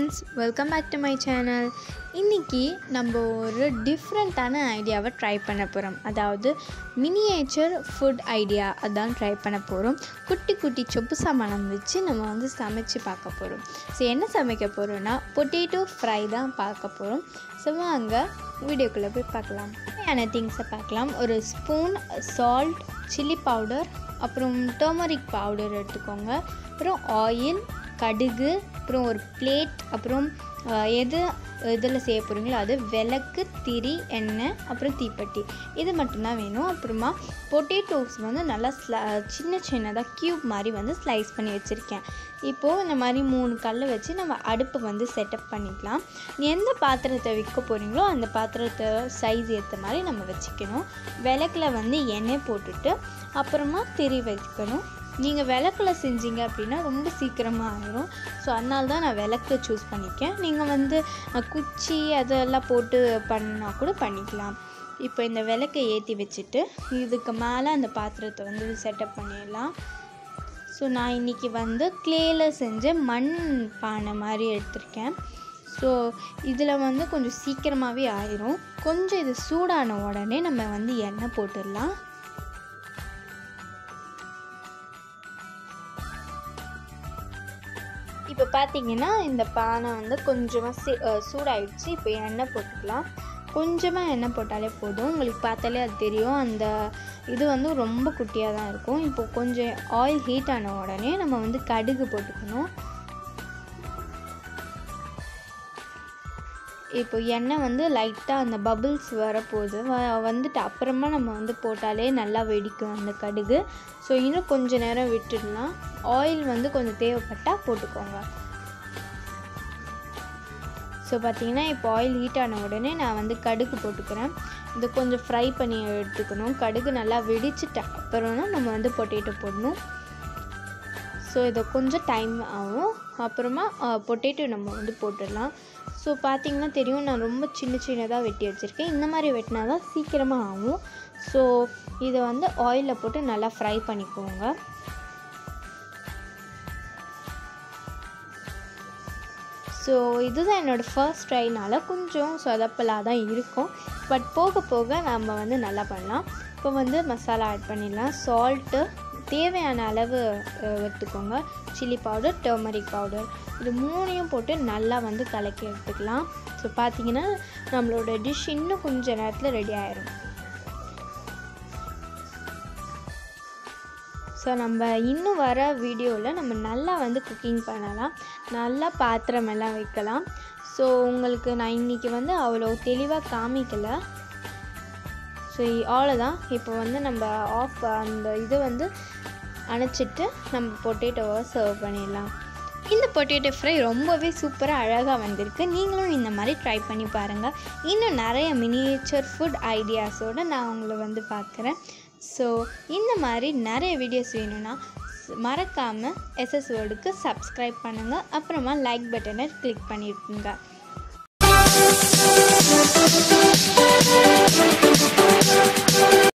friends welcome back to my channel இன்றைக்கி நம்ம ஒரு டிஃப்ரெண்ட்டான ஐடியாவை ட்ரை பண்ண போகிறோம் அதாவது மினியேச்சர் ஃபுட் ஐடியா அதான் ட்ரை பண்ண போகிறோம் குட்டி குட்டி சொப்பு சாமானம் வச்சு நம்ம வந்து சமைச்சு பார்க்க போகிறோம் ஸோ என்ன சமைக்க போகிறோன்னா பொட்டேட்டோ ஃப்ரை தான் பார்க்க போகிறோம் ஸோ வாங்க வீடியோக்குள்ளே போய் பார்க்கலாம் தேவையான திங்ஸை பார்க்கலாம் ஒரு ஸ்பூன் சால்ட் சில்லி பவுடர் அப்புறம் டர்மரிக் பவுடர் எடுத்துக்கோங்க அப்புறம் ஆயில் கடுகு அப்புறம் ஒரு பிளேட் அப்புறம் அஹ், எது இதில் செய்ய போகிறீங்களோ அது விளக்கு திரி எண்ணெய் அப்புறம் தீப்பெட்டி இது மட்டும்தான் வேணும் அப்புறமா பொட்டேட்டோஸ் வந்து நல்லா ஸ்ல சின்ன சின்னதாக க்யூப் மாதிரி வந்து ஸ்லைஸ் பண்ணி வச்சுருக்கேன் இப்போது இந்த மாதிரி மூணு கல் வச்சு நம்ம அடுப்பு வந்து செட்டப் பண்ணிக்கலாம் எந்த பாத்திரத்தை விற்க போகிறீங்களோ அந்த பாத்திரத்தை சைஸ் ஏற்ற மாதிரி நம்ம வச்சுக்கணும் விளக்கில் வந்து எண்ணெய் போட்டுட்டு அப்புறமா திரி வைக்கணும் நீங்கள் விளக்கில் செஞ்சீங்க அப்படின்னா ரொம்ப சீக்கிரமாக ஆயிரும் ஸோ அதனால தான் நான் விளக்கு சூஸ் பண்ணிக்கேன் நீங்கள் வந்து அஹ், குச்சி அதெல்லாம் போட்டு பண்ணால் கூட பண்ணிக்கலாம் இப்போ இந்த விளக்கை ஏற்றி வச்சுட்டு இதுக்கு மேலே அந்த பாத்திரத்தை வந்து செட்டப் பண்ணிடலாம் ஸோ நான் இன்றைக்கி வந்து க்ளேயில் செஞ்ச மண் பானை மாதிரி எடுத்திருக்கேன் ஸோ இதில் வந்து கொஞ்சம் சீக்கிரமாகவே ஆயிரும் கொஞ்சம் இது சூடான உடனே நம்ம வந்து எண்ணெய் போட்டுடலாம் இப்போ பார்த்தீங்கன்னா இந்த பானை வந்து கொஞ்சமாக சி அஹ் சூடாயிடுச்சு இப்போ எண்ணெய் போட்டுக்கலாம் கொஞ்சமாக எண்ணெய் போட்டாலே போதும் உங்களுக்கு பார்த்தாலே அது தெரியும் அந்த இது வந்து ரொம்ப குட்டியாக தான் இருக்கும் இப்போ கொஞ்சம் ஆயில் ஹீட் ஆன உடனே நம்ம வந்து கடுகு போட்டுக்கணும் இப்போ எண்ணெய் வந்து லைட்டாக அந்த பபிள்ஸ் வரப்போகுது வ வந்துட்டு அப்புறமா நம்ம வந்து போட்டாலே நல்லா வெடிக்கும் அந்த கடுகு ஸோ இன்னும் கொஞ்ச நேரம் விட்டுடலாம் ஆயில் வந்து கொஞ்சம் தேவைப்பட்டால் போட்டுக்கோங்க ஸோ பார்த்தீங்கன்னா இப்போ ஆயில் ஹீட் ஆன உடனே நான் வந்து கடுகு போட்டுக்கிறேன் இதை கொஞ்சம் ஃப்ரை பண்ணி எடுத்துக்கணும் கடுகு நல்லா வெடிச்சிட்ட அப்புறம்னா நம்ம வந்து பொட்டேட்டோ போடணும் ஸோ இதை கொஞ்சம் டைம் ஆகும் அப்புறமா பொட்டேட்டோ நம்ம வந்து போட்டுடலாம் ஸோ பார்த்தீங்கன்னா தெரியும் நான் ரொம்ப சின்ன சின்னதாக வெட்டி வச்சுருக்கேன் இந்த மாதிரி வெட்டினா தான் சீக்கிரமாக ஆகும் ஸோ இதை வந்து ஆயிலில் போட்டு நல்லா ஃப்ரை பண்ணிக்கோங்க ஸோ இதுதான் என்னோடய ஃபர்ஸ்ட் ட்ரைனால் கொஞ்சம் சொதப்பலாக தான் இருக்கும் பட் போக போக நம்ம வந்து நல்லா பண்ணலாம் இப்போ வந்து மசாலா ஆட் பண்ணிடலாம் சால்ட்டு தேவையான அளவு அஹ், எடுத்துக்கோங்க சில்லி பவுடர் டர்மரிக் பவுடர் இது மூணையும் போட்டு நல்லா வந்து கலக்கி எடுத்துக்கலாம் ஸோ பார்த்தீங்கன்னா நம்மளோட டிஷ் இன்னும் கொஞ்சம் நேரத்தில் ரெடி ஆயிரும் ஸோ நம்ம இன்னும் வர வீடியோவில் நம்ம நல்லா வந்து குக்கிங் பண்ணலாம் நல்லா பாத்திரம் எல்லாம் வைக்கலாம் ஸோ உங்களுக்கு நான் இன்றைக்கி வந்து அவ்வளோ தெளிவாக காமிக்கலை ஸோ அவ்வளோதான் இப்போ வந்து நம்ம ஆஃப் அந்த இது வந்து அணைச்சிட்டு நம்ம பொட்டேட்டோவை சர்வ் பண்ணிடலாம் இந்த பொட்டேட்டோ ஃப்ரை ரொம்பவே சூப்பராக அழகாக வந்திருக்கு நீங்களும் இந்த மாதிரி ட்ரை பண்ணி பாருங்கள் இன்னும் நிறைய மினியேச்சர் ஃபுட் ஐடியாஸோடு நான் உங்களை வந்து பார்க்குறேன் ஸோ இந்த மாதிரி நிறைய வீடியோஸ் வேணும்னா மறக்காமல் எஸ்எஸ் வேர்டுக்கு சப்ஸ்கிரைப் பண்ணுங்கள் அப்புறமா லைக் பட்டனை கிளிக் பண்ணியிருக்குங்க